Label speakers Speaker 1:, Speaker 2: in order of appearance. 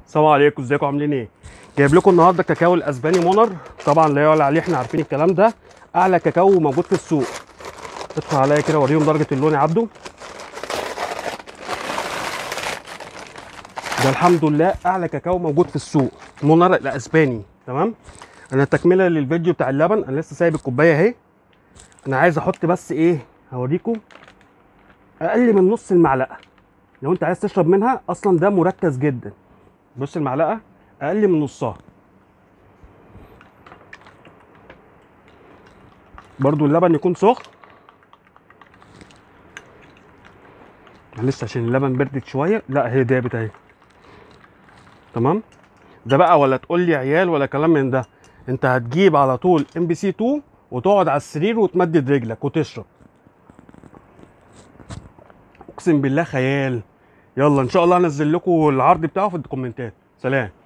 Speaker 1: السلام عليكم ازيكم عاملين ايه جايب لكم النهارده كاكاو الاسباني مونر طبعا لا يعلى عليه احنا عارفين الكلام ده اعلى كاكاو موجود في السوق ادخل عليا كده وريهم درجه اللون يا عبده ده الحمد لله اعلى كاكاو موجود في السوق مونر الاسباني تمام انا تكمله للفيديو بتاع اللبن انا لسه سايب الكوبايه اهي انا عايز احط بس ايه هوريكم اقل من نص المعلقه لو انت عايز تشرب منها اصلا ده مركز جدا بص المعلقه اقل من نصها برضو اللبن يكون سخن معلش عشان اللبن بردت شويه لا هي دابت اهي تمام ده بقى ولا تقول لي عيال ولا كلام من ده انت هتجيب على طول ام بي سي 2 وتقعد على السرير وتمدد رجلك وتشرب اقسم بالله خيال يلا ان شاء الله هنزل لكم العرض بتاعه في الكومنتات سلام